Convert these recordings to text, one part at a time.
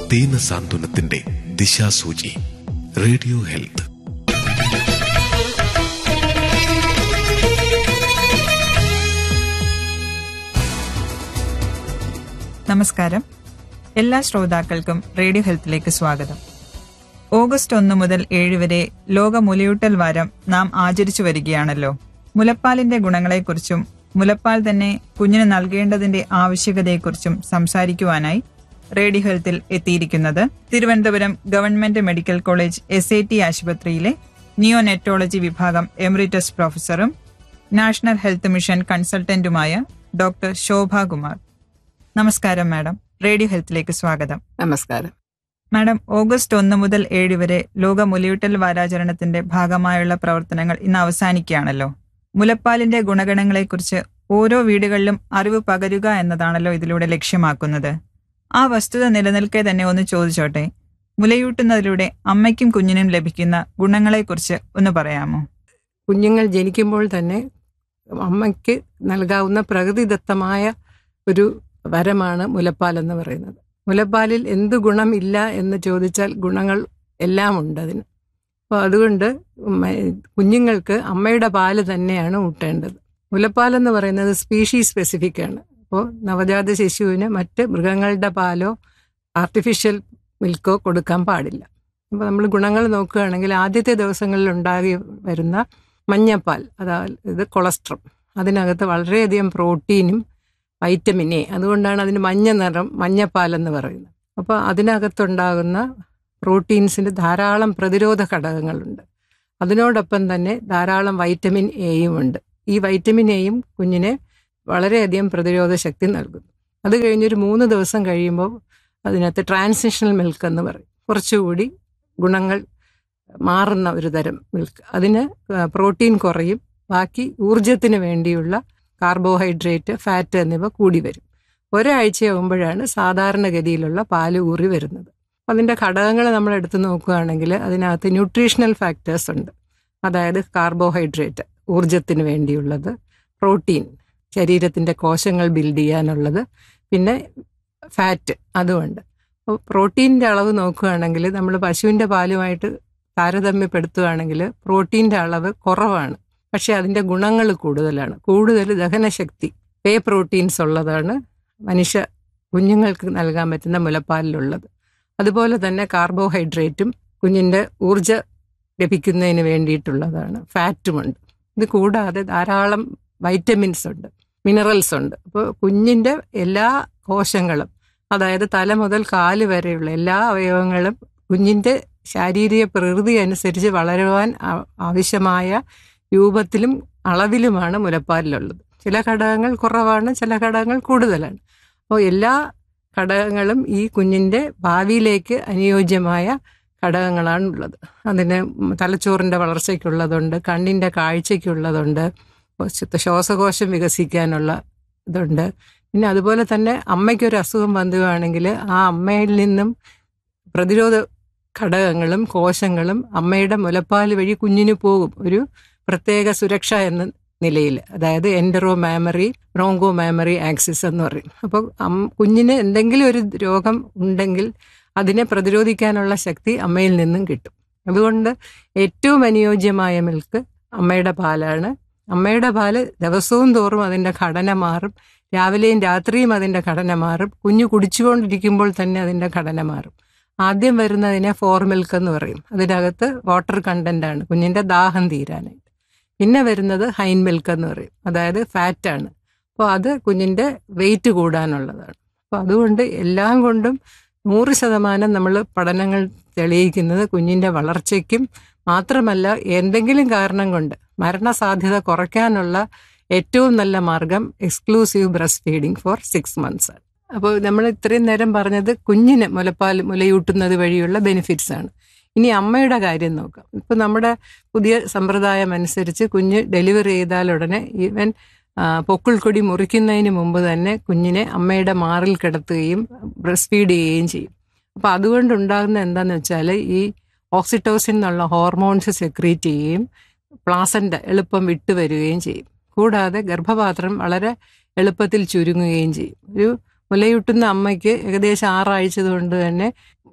ദീന സാന്ത്വനത്തിന്റെ ദിശാസൂചി radio health നമസ്കാരം എല്ലാ ശ്രോതാക്കൾക്കും റേഡിയോ ഹെൽത്തിലേക്ക് സ്വാഗതം ഓഗസ്റ്റ് ഒന്ന് മുതൽ ഏഴ് വരെ ലോക മുലയൂട്ടൽ വാരം നാം ആചരിച്ചു വരികയാണല്ലോ മുലപ്പാലിന്റെ ഗുണങ്ങളെക്കുറിച്ചും മുലപ്പാൽ തന്നെ കുഞ്ഞിന് നൽകേണ്ടതിന്റെ ആവശ്യകതയെക്കുറിച്ചും സംസാരിക്കുവാനായി റേഡിയോ ഹെൽത്തിൽ എത്തിയിരിക്കുന്നത് Thiruvananthapuram government medical college S I T ആശുപത്രിയിലെ നിയോനെറ്റോളജി വിഭാഗം എമറിറ്റസ് പ്രൊഫസറും നാഷണൽ ഹെൽത്ത് മിഷൻ കൺസൾട്ടന്റുമായ ഡോക്ടർ ശോഭ കുമാർ നമസ്കാരം മാഡം റേഡിയോ ഹെൽത്തിലേക്ക് സ്വാഗതം നമസ്കാരം മാഡം ഓഗസ്റ്റ് ഒന്ന് മുതൽ ഏഴ് വരെ ലോക മുലയൂട്ടൽ വാരാചരണത്തിന്റെ ഭാഗമായുള്ള പ്രവർത്തനങ്ങൾ ഇന്ന് അവസാനിക്കുകയാണല്ലോ മുലപ്പാലിന്റെ ഗുണഗണങ്ങളെക്കുറിച്ച് ഓരോ വീടുകളിലും അറിവ് പകരുക എന്നതാണല്ലോ ഇതിലൂടെ ലക്ഷ്യമാക്കുന്നത് ആ വസ്തുത നിലനിൽക്കെ തന്നെ ഒന്ന് ചോദിച്ചോട്ടെ മുലയൂട്ടുന്നതിലൂടെ അമ്മയ്ക്കും കുഞ്ഞിനും ലഭിക്കുന്ന ഗുണങ്ങളെക്കുറിച്ച് ഒന്ന് പറയാമോ കുഞ്ഞുങ്ങൾ ജനിക്കുമ്പോൾ തന്നെ അമ്മയ്ക്ക് നൽകാവുന്ന പ്രകൃതിദത്തമായ ഒരു വരമാണ് മുലപ്പാൽ എന്ന് പറയുന്നത് മുലപ്പാലിൽ എന്ത് ഗുണമില്ല എന്ന് ചോദിച്ചാൽ ഗുണങ്ങൾ എല്ലാം ഉണ്ട് അതിന് അപ്പോൾ അതുകൊണ്ട് മ- കുഞ്ഞുങ്ങൾക്ക് അമ്മയുടെ പാല് തന്നെയാണ് ഊട്ടേണ്ടത് മുലപ്പാൽ എന്ന് പറയുന്നത് സ്പീഷീസ് സ്പെസിഫിക് ആണ് അപ്പോൾ നവജാത ശിശുവിന് മറ്റ് മൃഗങ്ങളുടെ പാലോ ആർട്ടിഫിഷ്യൽ മിൽക്കോ കൊടുക്കാൻ പാടില്ല അപ്പോൾ നമ്മൾ ഗുണങ്ങൾ നോക്കുകയാണെങ്കിൽ ആദ്യത്തെ ദിവസങ്ങളിൽ ഉണ്ടാകി വരുന്ന മഞ്ഞപ്പാൽ അതായത് കൊളസ്ട്രം അതിനകത്ത് വളരെയധികം പ്രോട്ടീനും വൈറ്റമിൻ എ അതുകൊണ്ടാണ് അതിന് മഞ്ഞ നിറം മഞ്ഞപ്പാൽ എന്ന് പറയുന്നത് അപ്പോൾ അതിനകത്തുണ്ടാകുന്ന പ്രോട്ടീൻസിന് ധാരാളം പ്രതിരോധ ഘടകങ്ങളുണ്ട് അതിനോടൊപ്പം തന്നെ ധാരാളം വൈറ്റമിൻ എയും ഉണ്ട് ഈ വൈറ്റമിൻ എയും കുഞ്ഞിനെ വളരെയധികം പ്രതിരോധ ശക്തി നൽകുന്നു അത് കഴിഞ്ഞൊരു മൂന്ന് ദിവസം കഴിയുമ്പോൾ അതിനകത്ത് ട്രാൻസിഷണൽ മിൽക്ക് എന്ന് പറയും കുറച്ചുകൂടി ഗുണങ്ങൾ മാറുന്ന ഒരു തരം മിൽക്ക് അതിന് പ്രോട്ടീൻ കുറയും ബാക്കി ഊർജത്തിന് വേണ്ടിയുള്ള കാർബോഹൈഡ്രേറ്റ് ഫാറ്റ് എന്നിവ കൂടി വരും ഒരാഴ്ചയാകുമ്പോഴാണ് സാധാരണഗതിയിലുള്ള പാല് ഊറി വരുന്നത് അതിൻ്റെ ഘടകങ്ങൾ നമ്മൾ എടുത്തു നോക്കുകയാണെങ്കിൽ അതിനകത്ത് ന്യൂട്രീഷണൽ ഫാക്ടേഴ്സ് ഉണ്ട് അതായത് കാർബോഹൈഡ്രേറ്റ് ഊർജത്തിന് വേണ്ടിയുള്ളത് പ്രോട്ടീൻ ശരീരത്തിൻ്റെ കോശങ്ങൾ ബിൽഡ് ചെയ്യാനുള്ളത് പിന്നെ ഫാറ്റ് അതുമുണ്ട് അപ്പോൾ പ്രോട്ടീൻ്റെ അളവ് നോക്കുകയാണെങ്കിൽ നമ്മൾ പശുവിൻ്റെ പാലുമായിട്ട് താരതമ്യപ്പെടുത്തുകയാണെങ്കിൽ പ്രോട്ടീൻ്റെ അളവ് കുറവാണ് പക്ഷേ അതിൻ്റെ ഗുണങ്ങൾ കൂടുതലാണ് കൂടുതൽ ദഹനശക്തി പേ പ്രോട്ടീൻസ് ഉള്ളതാണ് മനുഷ്യ കുഞ്ഞുങ്ങൾക്ക് നൽകാൻ പറ്റുന്ന മുലപ്പാലിലുള്ളത് അതുപോലെ തന്നെ കാർബോഹൈഡ്രേറ്റും കുഞ്ഞിൻ്റെ ഊർജ ലഭിക്കുന്നതിന് വേണ്ടിയിട്ടുള്ളതാണ് ഫാറ്റുമുണ്ട് ഇത് കൂടാതെ ധാരാളം വൈറ്റമിൻസ് ഉണ്ട് മിനറൽസ് ഉണ്ട് അപ്പോൾ കുഞ്ഞിൻ്റെ എല്ലാ കോശങ്ങളും അതായത് തല മുതൽ കാല് വരെയുള്ള എല്ലാ അവയവങ്ങളും കുഞ്ഞിൻ്റെ ശാരീരിക പ്രകൃതി അനുസരിച്ച് വളരുവാൻ ആ- ആവശ്യമായ രൂപത്തിലും അളവിലുമാണ് മുലപ്പാലിലുള്ളത് ചില ഘടകങ്ങൾ കുറവാണ് ചില ഘടകങ്ങൾ കൂടുതലാണ് അപ്പോൾ എല്ലാ ഘടകങ്ങളും ഈ കുഞ്ഞിൻ്റെ ഭാവിയിലേക്ക് അനുയോജ്യമായ ഘടകങ്ങളാണ് ഉള്ളത് അതിന് തലച്ചോറിൻ്റെ വളർച്ചയ്ക്കുള്ളതുണ്ട് കണ്ണിൻ്റെ കാഴ്ചയ്ക്കുള്ളതുണ്ട് കൊച്ചത്തെ ശ്വാസകോശം വികസിക്കാനുള്ള ഇതുണ്ട് പിന്നെ അതുപോലെ തന്നെ അമ്മയ്ക്കൊരു അസുഖം വന്നുകയാണെങ്കിൽ ആ അമ്മയിൽ നിന്നും പ്രതിരോധ ഘടകങ്ങളും കോശങ്ങളും അമ്മയുടെ മുലപ്പാൽ വഴി കുഞ്ഞിന് പോകും ഒരു പ്രത്യേക സുരക്ഷ എന്ന നിലയിൽ അതായത് entero mammary broncho mammary axis എന്ന് പറയും അപ്പോൾ കുഞ്ഞിന് എന്തെങ്കിലും ഒരു രോഗം ഉണ്ടെങ്കിൽ അതിനെ പ്രതിരോധിക്കാനുള്ള ശക്തി അമ്മയിൽ നിന്നും കിട്ടും അതുകൊണ്ട് ഏറ്റവും അനുയോജ്യമായ മിൽക്ക് അമ്മയുടെ പാലാണ് അമ്മയുടെ പാല് ദിവസവും തോറും അതിൻ്റെ ഘടന മാറും രാവിലെയും രാത്രിയും അതിൻ്റെ ഘടന മാറും കുഞ്ഞു കുടിച്ചുകൊണ്ടിരിക്കുമ്പോൾ തന്നെ അതിൻ്റെ ഘടന മാറും ആദ്യം വരുന്നതിനെ ഫോർ മിൽക്ക് എന്ന് പറയും അതിനകത്ത് വാട്ടർ കണ്ടന്റ് ആണ് കുഞ്ഞിൻ്റെ ദാഹം തീരാനായിട്ട് പിന്നെ വരുന്നത് ഹൈൻ മിൽക്ക് എന്ന് പറയും അതായത് ഫാറ്റാണ് അപ്പോൾ അത് കുഞ്ഞിൻ്റെ വെയിറ്റ് കൂടാനുള്ളതാണ് അപ്പോൾ അതുകൊണ്ട് എല്ലാം കൊണ്ടും നൂറ് ശതമാനം നമ്മൾ പഠനങ്ങൾ തെളിയിക്കുന്നത് കുഞ്ഞിൻ്റെ വളർച്ചയ്ക്കും മാത്രമല്ല എന്തെങ്കിലും കാരണം കൊണ്ട് മരണസാധ്യത കുറയ്ക്കാനുള്ള ഏറ്റവും നല്ല മാർഗം exclusive breastfeeding for six months ആണ് അപ്പോൾ നമ്മൾ ഇത്രയും നേരം പറഞ്ഞത് കുഞ്ഞിന് മുലപ്പാൽ മുലയൂട്ടുന്നത് വഴിയുള്ള ബെനിഫിറ്റ്സ് ആണ് ഇനി അമ്മയുടെ കാര്യം നോക്കാം ഇപ്പം നമ്മുടെ പുതിയ സമ്പ്രദായം അനുസരിച്ച് കുഞ്ഞ് ഡെലിവറി ചെയ്താൽ ഉടനെ ഈവൻ പൊക്കിൾക്കൊടി മുറിക്കുന്നതിന് മുമ്പ് തന്നെ കുഞ്ഞിനെ അമ്മയുടെ മാറിൽ കിടത്തുകയും ബ്രസ്റ്റ് ഫീഡ് ചെയ്യുകയും ചെയ്യും അപ്പോൾ അതുകൊണ്ടുണ്ടാകുന്ന എന്താണെന്ന് വെച്ചാൽ ഈ ഓക്സിറ്റോസിൻ എന്നുള്ള ഹോർമോൺസ് സെക്രീറ്റ് ചെയ്യുകയും പ്ലാസൻ്റ എളുപ്പം വിട്ടുവരികയും ചെയ്യും കൂടാതെ ഗർഭപാത്രം വളരെ എളുപ്പത്തിൽ ചുരുങ്ങുകയും ചെയ്യും ഒരു മുലയൂട്ടുന്ന അമ്മയ്ക്ക് ഏകദേശം ആറാഴ്ച കൊണ്ട് തന്നെ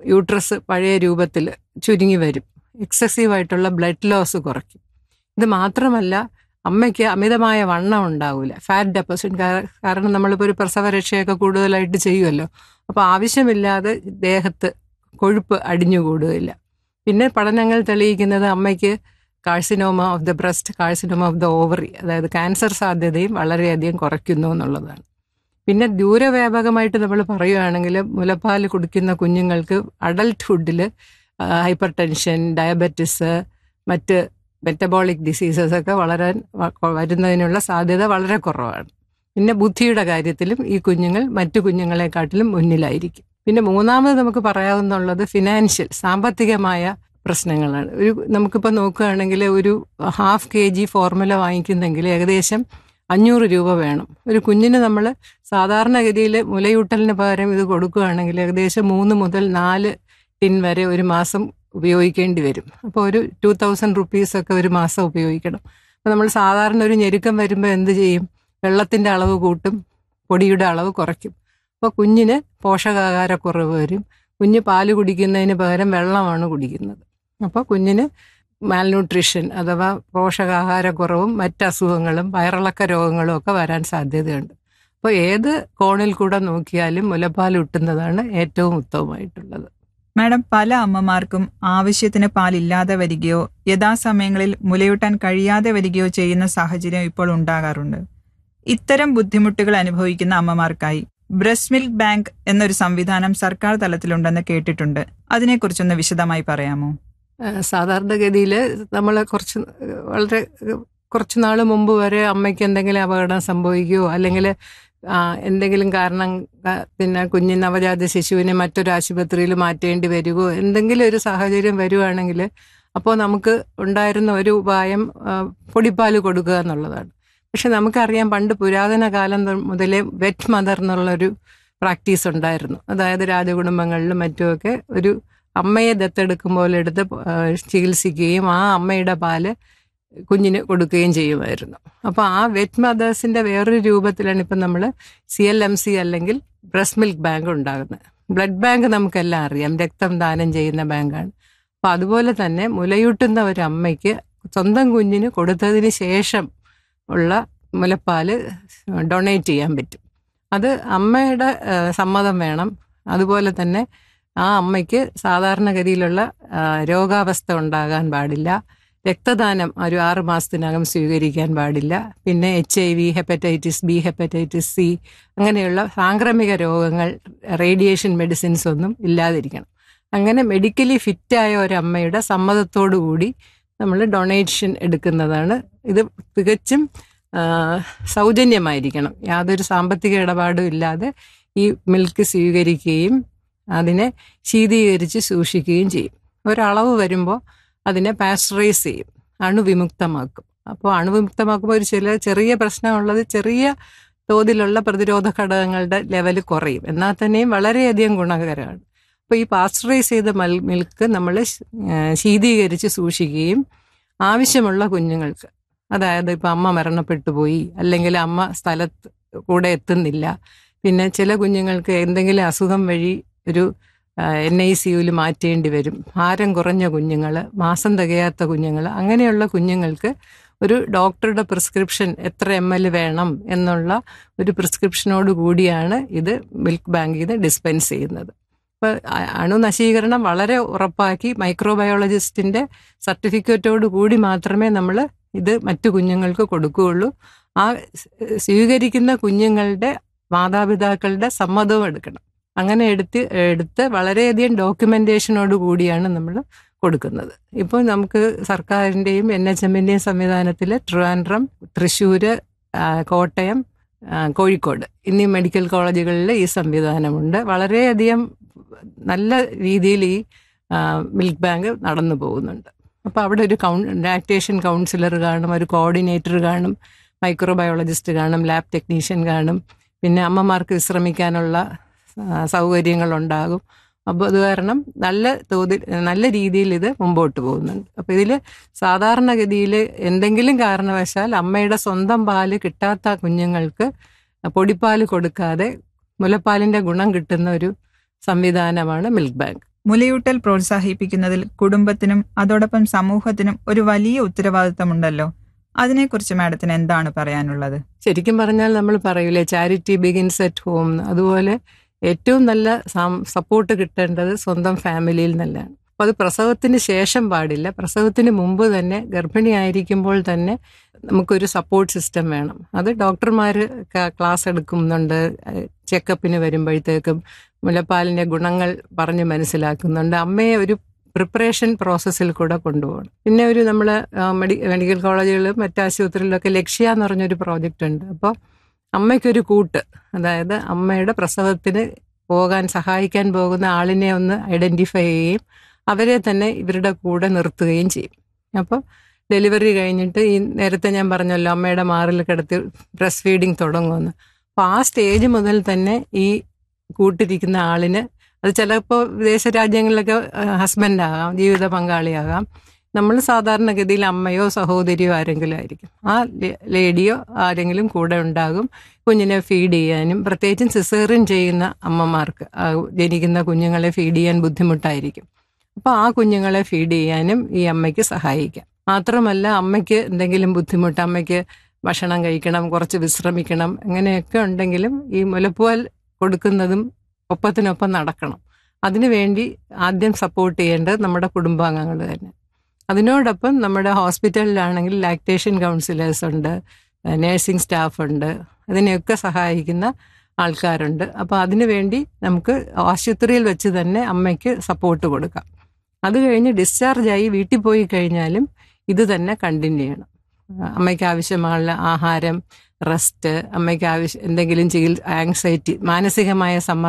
യൂട്രസ് പഴയ രൂപത്തിൽ ചുരുങ്ങി വരും എക്സസീവ് ആയിട്ടുള്ള ബ്ലഡ് ലോസ് കുറയ്ക്കും ഇത് മാത്രമല്ല അമ്മയ്ക്ക് അമിതമായ വണ്ണം ഉണ്ടാവില്ല ഫാറ്റ് ഡെപ്പോസിറ്റ് കാരണം നമ്മളിപ്പോൾ ഒരു പ്രസവരക്ഷയൊക്കെ കൂടുതലായിട്ട് ചെയ്യുമല്ലോ അപ്പോൾ ആവശ്യമില്ലാതെ ദേഹത്ത് കൊഴുപ്പ് അടിഞ്ഞുകൂടുകയില്ല പിന്നെ പഠനങ്ങൾ തെളിയിക്കുന്നത് അമ്മയ്ക്ക് carcinoma of the breast carcinoma of the ovary അതായത് ക്യാൻസർ സാധ്യതയും വളരെയധികം കുറയ്ക്കുന്നു എന്നുള്ളതാണ് പിന്നെ ദൂരവ്യാപകമായിട്ട് നമ്മൾ പറയുകയാണെങ്കിൽ മുലപ്പാൽ കുടിക്കുന്ന കുഞ്ഞുങ്ങൾക്ക് അഡൽട്ട്ഹുഡിൽ ഹൈപ്പർ ടെൻഷൻ ഡയബറ്റിസ് മറ്റ് മെറ്റബോളിക് ഡിസീസസ് ഒക്കെ വളരാൻ വ- വരുന്നതിനുള്ള സാധ്യത വളരെ കുറവാണ് പിന്നെ ബുദ്ധിയുടെ കാര്യത്തിലും ഈ കുഞ്ഞുങ്ങൾ മറ്റു കുഞ്ഞുങ്ങളെക്കാട്ടിലും മുന്നിലായിരിക്കും പിന്നെ മൂന്നാമത് നമുക്ക് പറയാവുന്നുള്ളത് ഫിനാൻഷ്യൽ സാമ്പത്തികമായ പ്രശ്നങ്ങളാണ് ഒരു നമുക്കിപ്പോൾ നോക്കുകയാണെങ്കിൽ ഒരു ഹാഫ് കെ ജി ഫോർമുല വാങ്ങിക്കുന്നെങ്കിൽ ഏകദേശം അഞ്ഞൂറ് രൂപ വേണം ഒരു കുഞ്ഞിന് നമ്മൾ സാധാരണഗതിയിൽ മുലയൂട്ടലിന് പകരം ഇത് കൊടുക്കുകയാണെങ്കിൽ ഏകദേശം മൂന്ന് മുതൽ നാല് ടിൻ വരെ ഒരു മാസം ഉപയോഗിക്കേണ്ടി വരും അപ്പോൾ ഒരു ടു തൗസൻഡ് റുപ്പീസൊക്കെ ഒരു മാസം ഉപയോഗിക്കണം അപ്പോൾ നമ്മൾ സാധാരണ ഒരു ഞെരുക്കം വരുമ്പോൾ എന്ത് ചെയ്യും വെള്ളത്തിൻ്റെ അളവ് കൂട്ടും പൊടിയുടെ അളവ് കുറയ്ക്കും അപ്പോൾ കുഞ്ഞിന് പോഷകാഹാരക്കുറവ് വരും കുഞ്ഞ് പാല് കുടിക്കുന്നതിന് പകരം വെള്ളമാണ് കുടിക്കുന്നത് അപ്പോൾ കുഞ്ഞിന് മാൽന്യൂട്രീഷൻ അഥവാ പോഷകാഹാരക്കുറവും മറ്റ് അസുഖങ്ങളും വയറിളക്ക രോഗങ്ങളും ഒക്കെ വരാൻ സാധ്യതയുണ്ട് അപ്പോൾ ഏത് കോണിൽ കൂടെ നോക്കിയാലും മുലപ്പാൽ ഉട്ടുന്നതാണ് ഏറ്റവും ഉത്തമമായിട്ടുള്ളത് മാഡം പല അമ്മമാർക്കും ആവശ്യത്തിന് പാലില്ലാതെ വരികയോ യഥാസമയങ്ങളിൽ മുലയൂട്ടാൻ കഴിയാതെ വരികയോ ചെയ്യുന്ന സാഹചര്യം ഇപ്പോൾ ഉണ്ടാകാറുണ്ട് ഇത്തരം ബുദ്ധിമുട്ടുകൾ അനുഭവിക്കുന്ന അമ്മമാർക്കായി ബ്രസ്റ്റ് മിൽക്ക് ബാങ്ക് എന്നൊരു സംവിധാനം സർക്കാർ തലത്തിലുണ്ടെന്ന് കേട്ടിട്ടുണ്ട് അതിനെക്കുറിച്ചൊന്ന് വിശദമായി പറയാമോ ആ, സാധാരണഗതിയിൽ നമ്മൾ കുറച്ച് വളരെ കുറച്ച് നാൾ മുമ്പ് വരെ അമ്മയ്ക്ക് എന്തെങ്കിലും അപകടം സംഭവിക്കുകയോ അല്ലെങ്കിൽ ആ, എന്തെങ്കിലും കാരണം ആ, പിന്നെ കുഞ്ഞ് നവജാത ശിശുവിനെ മറ്റൊരു ആശുപത്രിയിൽ മാറ്റേണ്ടി വരികയോ എന്തെങ്കിലും ഒരു സാഹചര്യം വരുവാണെങ്കിൽ അപ്പോൾ നമുക്ക് ഉണ്ടായിരുന്ന ഒരു ഉപായം ആ, പൊടിപ്പാൽ കൊടുക്കുക എന്നുള്ളതാണ് പക്ഷെ നമുക്കറിയാം പണ്ട് പുരാതന കാലം തൊ- മുതലേ വെറ്റ് മദർ എന്നുള്ളൊരു പ്രാക്ടീസ് ഉണ്ടായിരുന്നു അതായത് രാജകുടുംബങ്ങളിലും മറ്റുമൊക്കെ ഒരു അമ്മയെ ദത്തെടുക്കും പോലെ എടുത്ത് ആ, ചികിത്സിക്കുകയും ആ അമ്മയുടെ പാല് കുഞ്ഞിന് കൊടുക്കുകയും ചെയ്യുമായിരുന്നു അപ്പോൾ ആ വെറ്റ് മദേഴ്സിന്റെ വേറൊരു രൂപത്തിലാണ് ഇപ്പം നമ്മൾ സി എൽ എം സി അല്ലെങ്കിൽ ബ്രസ്റ്റ് മിൽക്ക് ബാങ്ക് ഉണ്ടാകുന്നത് ബ്ലഡ് ബാങ്ക് നമുക്കെല്ലാം അറിയാം രക്തം ദാനം ചെയ്യുന്ന ബാങ്കാണ് അപ്പോൾ അതുപോലെ തന്നെ മുലയൂട്ടുന്ന ഒരു അമ്മയ്ക്ക് സ്വന്തം കുഞ്ഞിന് കൊടുത്തതിന് ശേഷം ഉള്ള മുലപ്പാല് ഡൊണേറ്റ് ചെയ്യാൻ പറ്റും അത് അമ്മയുടെ ആ, സമ്മതം വേണം അതുപോലെ തന്നെ ആ അമ്മയ്ക്ക് സാധാരണഗതിയിലുള്ള ആ, രോഗാവസ്ഥ ഉണ്ടാകാൻ പാടില്ല രക്തദാനം ഒരു ആറ് മാസത്തിനകം സ്വീകരിക്കാൻ പാടില്ല പിന്നെ H I V hepatitis B hepatitis C അങ്ങനെയുള്ള സാംക്രമിക രോഗങ്ങൾ റേഡിയേഷൻ മെഡിസിൻസ് ഒന്നും ഇല്ലാതിരിക്കണം അങ്ങനെ മെഡിക്കലി ഫിറ്റായ ഒരമ്മയുടെ സമ്മതത്തോടു കൂടി നമ്മൾ ഡൊണേഷൻ എടുക്കുന്നതാണ് ഇത് തികച്ചും ആ, സൗജന്യമായിരിക്കണം യാതൊരു സാമ്പത്തിക ഇടപാടും ഇല്ലാതെ ഈ മിൽക്ക് സ്വീകരിക്കുകയും അതിനെ ശീതീകരിച്ച് സൂക്ഷിക്കുകയും ചെയ്യും ഒരളവ് വരുമ്പോൾ അതിനെ പാസ്ചറൈസ് ചെയ്യും അണുവിമുക്തമാക്കും അപ്പോൾ അണുവിമുക്തമാക്കുമ്പോൾ ഒരു ചില ചെറിയ പ്രശ്നമുള്ളത് ചെറിയ തോതിലുള്ള പ്രതിരോധ ഘടകങ്ങളുടെ ലെവൽ കുറയും എന്നാൽ തന്നെയും വളരെയധികം ഗുണകരമാണ് അപ്പോൾ ഈ പാസ്ചറൈസ് ചെയ്ത മൽ മിൽക്ക് നമ്മൾ ശീതീകരിച്ച് സൂക്ഷിക്കുകയും ആവശ്യമുള്ള കുഞ്ഞുങ്ങൾക്ക് അതായത് ഇപ്പം അമ്മ മരണപ്പെട്ടു പോയി അല്ലെങ്കിൽ അമ്മ സ്ഥലത്ത് കൂടെ എത്തുന്നില്ല പിന്നെ ചില കുഞ്ഞുങ്ങൾക്ക് എന്തെങ്കിലും അസുഖം വഴി ഒരു എൻ ഐ സിയുയിൽ മാറ്റേണ്ടി വരും ഭാരം കുറഞ്ഞ കുഞ്ഞുങ്ങൾ മാസം തികയാത്ത കുഞ്ഞുങ്ങൾ അങ്ങനെയുള്ള കുഞ്ഞുങ്ങൾക്ക് ഒരു ഡോക്ടറുടെ പ്രിസ്ക്രിപ്ഷൻ എത്ര എം എൽ വേണം എന്നുള്ള ഒരു പ്രിസ്ക്രിപ്ഷനോട് കൂടിയാണ് ഇത് മിൽക്ക് ബാങ്കിൽ നിന്ന് ഡിസ്പെൻസ് ചെയ്യുന്നത് അപ്പോൾ അണുനശീകരണം വളരെ ഉറപ്പാക്കി മൈക്രോബയോളജിസ്റ്റിന്റെ സർട്ടിഫിക്കറ്റോട് കൂടി മാത്രമേ നമ്മൾ ഇത് മറ്റു കുഞ്ഞുങ്ങൾക്ക് കൊടുക്കുകയുള്ളൂ ആ സ്വീകരിക്കുന്ന കുഞ്ഞുങ്ങളുടെ മാതാപിതാക്കളുടെ സമ്മതവും എടുക്കണം അങ്ങനെ എടുത്ത് എടുത്ത് വളരെയധികം ഡോക്യുമെന്റേഷനോട് കൂടിയാണ് നമ്മൾ കൊടുക്കുന്നത് ഇപ്പോൾ നമുക്ക് സർക്കാരിൻ്റെയും എൻ എച്ച് എമ്മിൻ്റെയും സംവിധാനത്തിൽ ട്രിവാൻഡ്രം തൃശ്ശൂർ കോട്ടയം ആ, കോഴിക്കോട് എന്നീ മെഡിക്കൽ കോളേജുകളിൽ ഈ സംവിധാനമുണ്ട് വളരെയധികം നല്ല രീതിയിൽ ഈ ആ, മിൽക്ക് ബാങ്ക് നടന്നു പോകുന്നുണ്ട് അപ്പോൾ അവിടെ ഒരു കൗൺ ലാക്ടേഷൻ കൗൺസിലർ കാണും ഒരു കോർഡിനേറ്റർ കാണും മൈക്രോബയോളജിസ്റ്റ് കാണും ലാബ് ടെക്നീഷ്യൻ കാണും പിന്നെ അമ്മമാർക്ക് വിശ്രമിക്കാനുള്ള ആ, സൗകര്യങ്ങളുണ്ടാകും അപ്പോൾ അത് കാരണം നല്ല തോതിൽ നല്ല രീതിയിൽ ഇത് മുമ്പോട്ട് പോകുന്നുണ്ട് അപ്പോൾ ഇതിൽ സാധാരണഗതിയിൽ എന്തെങ്കിലും കാരണവശാൽ അമ്മയുടെ സ്വന്തം പാല് കിട്ടാത്ത കുഞ്ഞുങ്ങൾക്ക് പൊടിപ്പാല് കൊടുക്കാതെ മുലപ്പാലിൻ്റെ ഗുണം കിട്ടുന്ന ഒരു സംവിധാനമാണ് മിൽക്ക് ബാങ്ക് മുലയൂട്ടൽ പ്രോത്സാഹിപ്പിക്കുന്നതിൽ കുടുംബത്തിനും അതോടൊപ്പം സമൂഹത്തിനും ഒരു വലിയ ഉത്തരവാദിത്തമുണ്ടല്ലോ അതിനെക്കുറിച്ച് മാഡത്തിന് എന്താണ് പറയാനുള്ളത് ശരിക്കും പറഞ്ഞാൽ നമ്മൾ പറയൂലേ ചാരിറ്റി ബിഗിൻസ് അറ്റ് ഹോം അതുപോലെ ഏറ്റവും നല്ല സപ്പോർട്ട് കിട്ടേണ്ടത് സ്വന്തം ഫാമിലിയിൽ നിന്നല്ലാണ് അപ്പോൾ അത് പ്രസവത്തിന് ശേഷം പാടില്ല പ്രസവത്തിന് മുമ്പ് തന്നെ ഗർഭിണിയായിരിക്കുമ്പോൾ തന്നെ നമുക്കൊരു സപ്പോർട്ട് സിസ്റ്റം വേണം അത് ഡോക്ടർമാർ ക്ലാസ് എടുക്കുന്നുണ്ട് ചെക്കപ്പിന് വരുമ്പോഴത്തേക്കും മുലപ്പാലിൻ്റെ ഗുണങ്ങൾ പറഞ്ഞ് മനസ്സിലാക്കുന്നുണ്ട് അമ്മയെ ഒരു പ്രിപ്പറേഷൻ പ്രോസസ്സിൽ കൂടെ കൊണ്ടുപോകണം പിന്നെ ഒരു നമ്മൾ മെഡി മെഡിക്കൽ കോളേജുകളിലും മറ്റാശുപത്രികളിലൊക്കെ ലക്ഷ്യ എന്ന് പറഞ്ഞൊരു പ്രോജക്റ്റ് ഉണ്ട് അപ്പോൾ അമ്മയ്ക്കൊരു കൂട്ട് അതായത് അമ്മയുടെ പ്രസവത്തിന് പോകാൻ സഹായിക്കാൻ പോകുന്ന ആളിനെ ഒന്ന് ഐഡൻറ്റിഫൈ ചെയ്യുകയും അവരെ തന്നെ ഇവരുടെ കൂടെ നിർത്തുകയും ചെയ്യും അപ്പോൾ ഡെലിവറി കഴിഞ്ഞിട്ട് ഈ നേരത്തെ ഞാൻ പറഞ്ഞല്ലോ അമ്മയുടെ മാറിൽ കിടത്തി ബ്രസ്റ്റ് ഫീഡിങ് തുടങ്ങുമെന്ന് അപ്പോൾ ആ സ്റ്റേജ് മുതൽ തന്നെ ഈ കൂട്ടിരിക്കുന്ന ആളിന് അത് ചിലപ്പോൾ വിദേശ രാജ്യങ്ങളിലൊക്കെ ഹസ്ബൻഡാകാം ജീവിത പങ്കാളിയാകാം നമ്മൾ സാധാരണഗതിയിൽ അമ്മയോ സഹോദരിയോ ആരെങ്കിലും ആയിരിക്കും ആ ലേഡിയോ ആരെങ്കിലും കൂടെ ഉണ്ടാകും കുഞ്ഞിനെ ഫീഡ് ചെയ്യാനും പ്രത്യേകിച്ചും സിസേറിൻ ചെയ്യുന്ന അമ്മമാർക്ക് ജനിക്കുന്ന കുഞ്ഞുങ്ങളെ ഫീഡ് ചെയ്യാൻ ബുദ്ധിമുട്ടായിരിക്കും അപ്പോൾ ആ കുഞ്ഞുങ്ങളെ ഫീഡ് ചെയ്യാനും ഈ അമ്മയ്ക്ക് സഹായിക്കാം മാത്രമല്ല അമ്മയ്ക്ക് എന്തെങ്കിലും ബുദ്ധിമുട്ട് അമ്മയ്ക്ക് ഭക്ഷണം കഴിക്കണം കുറച്ച് വിശ്രമിക്കണം അങ്ങനെയൊക്കെ ഉണ്ടെങ്കിലും ഈ മുലപ്പാൽ കൊടുക്കുന്നതും ഒപ്പത്തിനൊപ്പം നടക്കണം അതിനുവേണ്ടി ആദ്യം സപ്പോർട്ട് ചെയ്യേണ്ടത് നമ്മുടെ കുടുംബാംഗങ്ങൾ തന്നെ അതിനോടൊപ്പം നമ്മുടെ ഹോസ്പിറ്റലിലാണെങ്കിൽ ലാക്ടേഷൻ കൗൺസിലേഴ്സ് ഉണ്ട് നേഴ്സിംഗ് സ്റ്റാഫ് ഉണ്ട് അതിനെയൊക്കെ സഹായിക്കുന്ന ആൾക്കാരുണ്ട് അപ്പോൾ അതിനുവേണ്ടി നമുക്ക് ആശുപത്രിയിൽ വെച്ച് തന്നെ അമ്മയ്ക്ക് സപ്പോർട്ട് കൊടുക്കാം അത് കഴിഞ്ഞ് ഡിസ്ചാർജായി വീട്ടിൽ പോയി കഴിഞ്ഞാലും ഇത് തന്നെ കണ്ടിന്യൂ ചെയ്യണം അമ്മയ്ക്ക് ആവശ്യമുള്ള ആഹാരം റെസ്റ്റ് അമ്മയ്ക്ക് ആവശ്യം എന്തെങ്കിലും ചികിത്സ ആങ്സൈറ്റി മാനസികമായ സമ്മർദ്ദം